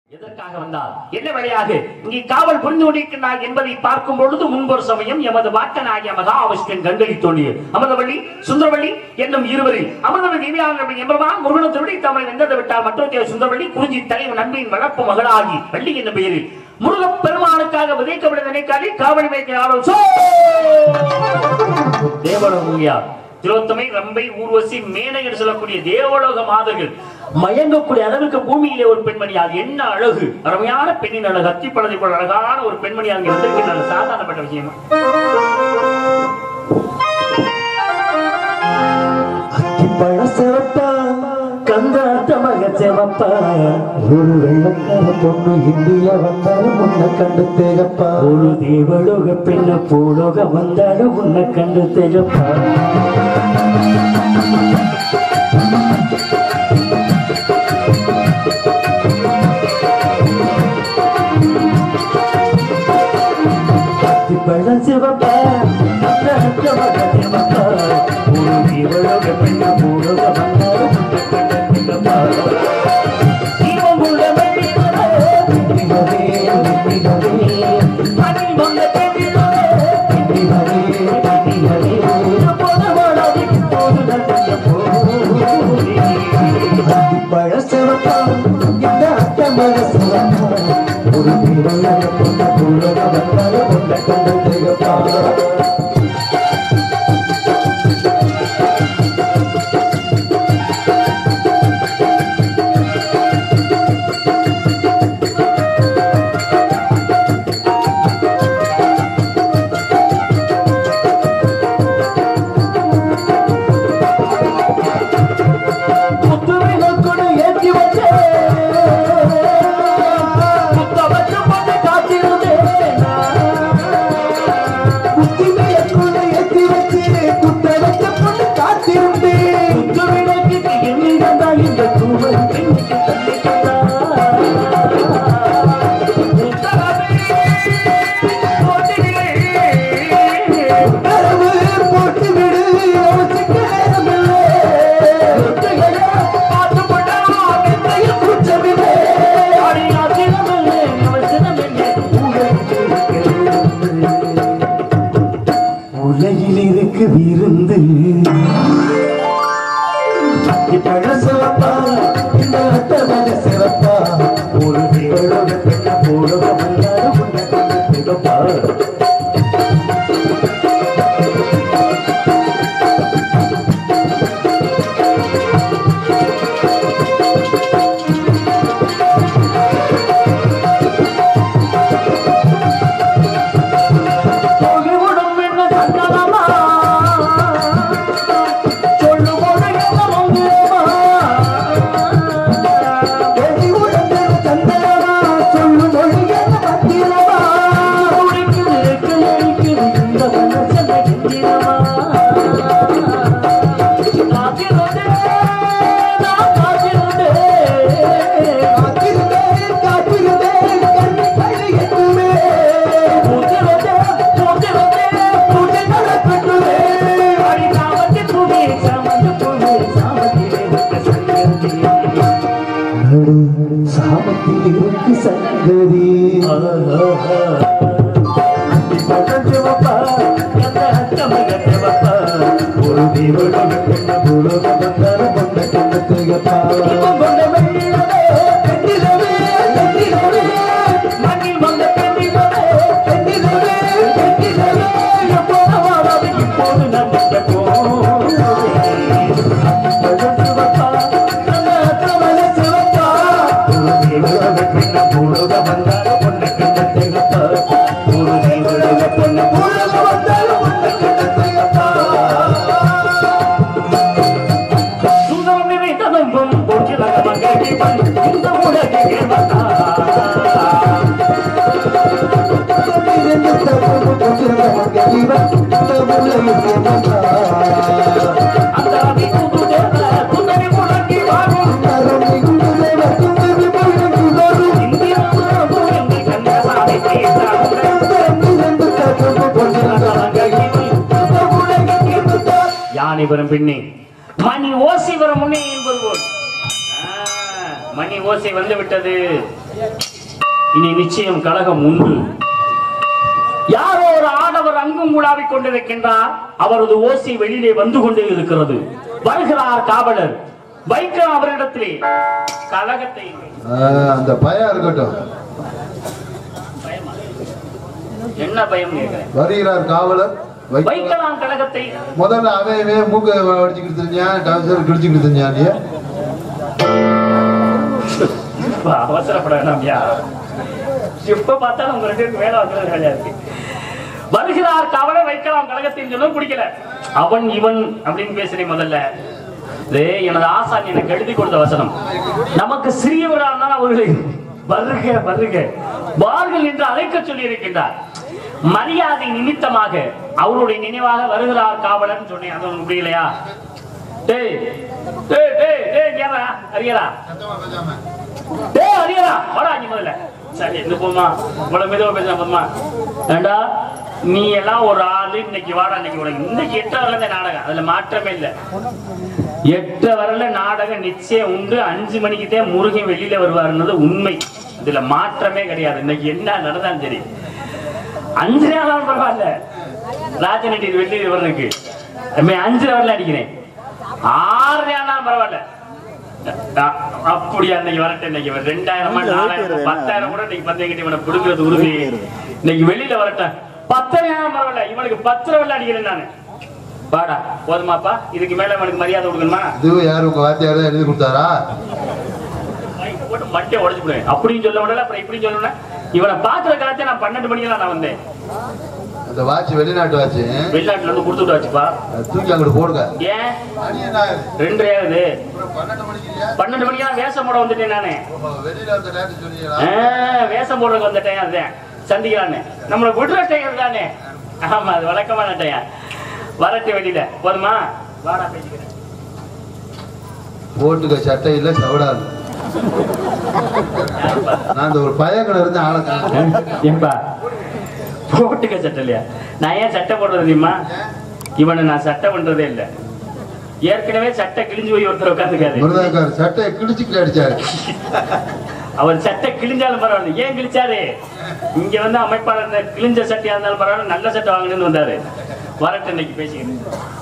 எதற்காக வந்தார் என்ன வழியாக இங்கே காவல் புரிந்து கொண்டிருக்கிறார் என்பதை பார்க்கும் பொழுது முன்பொரு சமயம் எமது வாக்கனாகிய மகாவிஷ்ணன் கண்களில் தோன்றியது அமர்தவள்ளி சுந்தரவள்ளி என்னும் இருவரில் அமர்தவள்ளி தேவியான எம்பெருமான் முருகன திருடி தமிழ் வெந்தது விட்டால் மற்றொரு தேவ சுந்தரவள்ளி குறிஞ்சி தலைவன் நண்பின் வளர்ப்பு மகளாகி வள்ளி என்ற பெயரில் முருகப் பெருமானுக்காக விதைக்கப்பட நினைக்காதே காவல் வைக்க ஆலோசோ தேவலோகியா திலோத்தமை ரம்பை ஊர்வசி மேனை என்று சொல்லக்கூடிய தேவலோக மாதர்கள் மயங்கக்கூடிய அளவுக்கு பூமியிலே ஒரு பெண்மணி அது என்ன அழகு அருமையான பெண்ணின் அழகு அத்திப்பழத்தை போல அழகான ஒரு பெண்மணி அங்கே வந்திருக்கின்ற சாதாரணப்பட்ட விஷயமா அத்திப்பழ சிவப்பா கந்தாத்த மக சிவப்பா ஒரு வெள்ளக்கார பொண்ணு இந்தியா வந்தாலும் உன்னை கண்டு திகப்பா ஒரு தேவலோக பெண்ணு பூலோக வந்தாலும் உன்னை கண்டு திகப்பா அத்திப்பழ சிவப்பா கந்தாத்த மக சிவப்பா ஒரு தேவலோக பெண்ணு பூலோக வந்தாலும் உன்னை கண்டு திகப்பா தீபம் உள்ள வெள்ளிமலை, வெண்ணிலவே, வெண்ணிலவே, மண்ணில் வந்த பெண்ணிலே, வெண்ணிலவே, வெண்ணிலவே, போது வாழாது இப்போது நல்ல போது. அத்திப்பழ சிவப்பா இந்த அட்டமழ சிவப்பா ஒரு திருவிழா கொண்ட புலக வந்தால கொண்ட கண்ட திகப்பா முத்துவிளக்குடு ஏற்றி வச்சே, முத்த வச்சு போட்டு காத்திருந்தேன் குத்திமையக்குள்ள ஏத்தி வச்சு குத்த வச்ச பொண்ணு காத்திருந்தேன் முத்துவிளக்குக்கு எண்ணில் வந்தால் இந்த தூவல் பெண்ணுக்கு தன்னை கரவு போட்டு விடு அவனுக்கு நேரமில்லை கூச்சமில்லை உலகில் இருக்கு விருந்து பழ சிவப்பா இந்த அட்டமழ சிவப்பா ஒரு தேவலோக பெண்ண போலக வந்தாரு உன்னை கண்டு திகப்பா போகிவிடும் என்ன சங்கடமா சொல்லும்போது என்ன மந்திரமா எதி உடம்பு சந்தனமா சொல்லு மொழி என்ன பத்திரமா துடிக்குது, இருக்குது, இருக்குது, இந்த மனசுல எந்திரமா. காத்திருந்தேன், நான் காத்திருந்தேன். காத்திருந்தேன் காத்திருந்தேன் கண்ணி கழி எட்டுமே பூத்திருந்தேன், பூத்திருந்தேன், பூத்தி நடக்கட்டுமே. அடி சாமந்தி பூவே, சாமந்தி பூவே, சாமந்திலே விட்ட சங்கதி. நடு சாமத்தில் இருக்கு சங்கதி பட்டம் சிவப்பா, எந்த அச்சமிக சிவப்பா, ஒரு தேவலோக பெண்ண பூலோக வந்தார கொண்ட கண்ட திகப்பா இன்பம் கொண்ட வெள்ளிலவே, பெண்ணிலவே பெண்ணிலவே மண்ணில் வந்த பெண்ணிலவே, பெண்ணிலவே பெண்ணிலவே எப்போது வாழாது இப்போது நம்பிக்கை போதும். பட்டம் சிவப்பா, எந்த அச்சமிக சிவப்பா, ஒரு தேவலோக பெண்ண பூலோக வந்தார கொண்ட கண்ட திகப்பா ஒரு தேவலோக பெண்ண பூலோக வந்தார கொண்ட கண்ட திகப்பா சுந்தரம் நிறைந்ததும் போற்றிலக மங்கைவன் இந்த உலகிலே வந்தான். அந்த அதி புதுதேவ குந்தரி முழங்கி வாழும் இந்திரமும் எங்கள் கந்தசாமி பேசாமல் யானை வரும் பின்னே மணி ஓசை வரும் முன்னே என்பது போல் ஆ, மணி ஓசை வந்து விட்டது இனி நிச்சயம் கழகம் உண்டு யாரோ ஒரு ஆடவர் அங்கும் உலாவிக் கொண்டிருக்கின்றார் அவரது ஓசை வெளியிலே வந்து கொண்டே இருக்கிறது வருகிறார் காவலர் வைக்க அவரிடத்திலே கழகத்தை ஆஹ், அந்த பயம் இருக்கட்டும் பயமா? என்ன பயம் கேட்கிறேன் வருகிறார் காவலர் வைக்க- வைக்கலாம் கழகத்தை முதல்ல அவன் இவன் மூக்க அடிச்சுக்கிட்டு தெரிஞ்சான் டவுசர் கிடிச்சுக்கிட்டு தெரிஞ்சான் இல்லையா இப்ப அவசரப்பட வேண்டாம்யா எப்ப பார்த்தாலும் உங்க ரெண்டு பேருக்கு வேலை வைக்கிறது வேலையா இருக்கு வருகிறார் கவலை வைக்கலாம் கழகத்தின் சொல்லும் பிடிக்கல அவன் இவன் அப்படின்னு பேசுறேன் முதல்ல டேய், எனது ஆசான் எனக்கு எழுதி கொடுத்த வசனம் நமக்கு சிறியவராக இருந்தாலும் அவர்களை வருக வருக வார்கள் என்று அழைக்க சொல்லி இருக்கின்றார் மரியாதை நிமித்தமாக அவருடைய நினைவாக வருகிறார் காவலன் சொன்னேன் அது உனக்கு முடியலையா டேய் டேய் டேய் டேய் ஏறா அறியறா டேய் அரியரா வாடா நீ முதல்ல சரி இந்த போமா இவ்வளவு மெதுவா பேசுறேன் போதுமா ஏண்டா நீ எல்லாம் ஒரு ஆளு இன்னைக்கு வாடா இன்னைக்கு உனக்கு இன்னைக்கு எட்டு வரல இந்த நாடகம் அதுல மாற்றமே இல்ல எட்டு வரல நாடகம் நிச்சயம் உண்டு அஞ்சு மணிக்குதே முருகன் வெளியில வருவாருன்றது உண்மை இதுல மாற்றமே கிடையாது இன்னைக்கு என்ன நடந்தாலும் சரி அஞ்சு நாளாலும் பரவாயில்ல ராஜநட்டி வெளியில வர்றதுக்கு நம்ம அஞ்சு வரல அடிக்கிறேன் ஆறு நாளாலும் பரவாயில்ல அ- அப்படி அன்னைக்கு வரட்டும் இன்னைக்கு ஒரு ரெண்டாயிரமா நாலாயிரம் பத்தாயிரம் கூட இன்னைக்கு பந்தயம் இவனை கொடுக்கறது உறுதி இன்னைக்கு வெளியில வரட்டும் பத்தாயிரம் பரவாயில்ல இவனுக்கு பத்து ரூபாய் அடிக்கிறேன் நானு பாடா போதுமாப்பா இதுக்கு மேல இவனுக்கு மரியாதை கொடுக்கணுமா இதுவும் யாரு உங்க வாத்தியார் தான் எழுதி கொடுத்தாரா மைக்க போட்டு மண்டே உடச்சு போடுவேன் அப்படின்னு சொல்ல விடல அப்புறம் இப்படி சொல்லணும் இவனை பாக்குற காலத்தை நான் பன்னெண்டு மணிக்கு நான் வந்தேன் அந்த வாட்ச் வெளிநாட்டு வாட்ச் வெளிநாட்டுல இருந்து கொடுத்துட்டு வச்சுப்பா தூக்கி அங்கிட்டு போடுங்க ஏன் மணி என்ன ஆகுது? ரெண்டு ஆகுது அப்புறம் பன்னெண்டு மணிக்கு இல்லையா? பன்னெண்டு மணிக்கு நான் வேஷம் போட வந்துட்டேன் நானு ஓஹோ, வெளியில வந்த நேரத்தை சொன்னீங்களா? ஆ, வேஷம் போடுறதுக்கு வந்த டைம் அதுதான் சந்திக்கலான்னு நம்மள விடுற டைம் தானே ஆமா அது வழக்கமான டைம் வரட்டு வெளியில போதுமா வாடா பேசிக்கிறேன் போட்டுக்க சட்டை இல்ல சவடாது நான் இந்த ஒரு பயங்கட இருந்து ஆளை காணோம். ஏன்பா போட்டுக்க சட்டை இல்லையா நான் ஏன் சட்டை போடுறது தெரியுமா இவனை நான் சட்டை பண்றதே இல்ல ஏற்கனவே சட்டை கிழிஞ்சு போய் ஒருத்தர் உட்காந்துக்காரு முருகாக்கார் சட்டையை கிழிச்சுக்கிட்டு அடிச்சாரு அவர் சட்டை கிழிஞ்சாலும் பரவாயில்ல ஏன் கிழிச்சாரு இங்க வந்து அமைப்பாளர் இந்த கிழிஞ்ச சட்டையா இருந்தாலும் பரவாயில்ல நல்ல சட்டை வாங்கணும்னு வந்தாரு வரட்டு இன்னைக்கு பேசிக்கிறேன்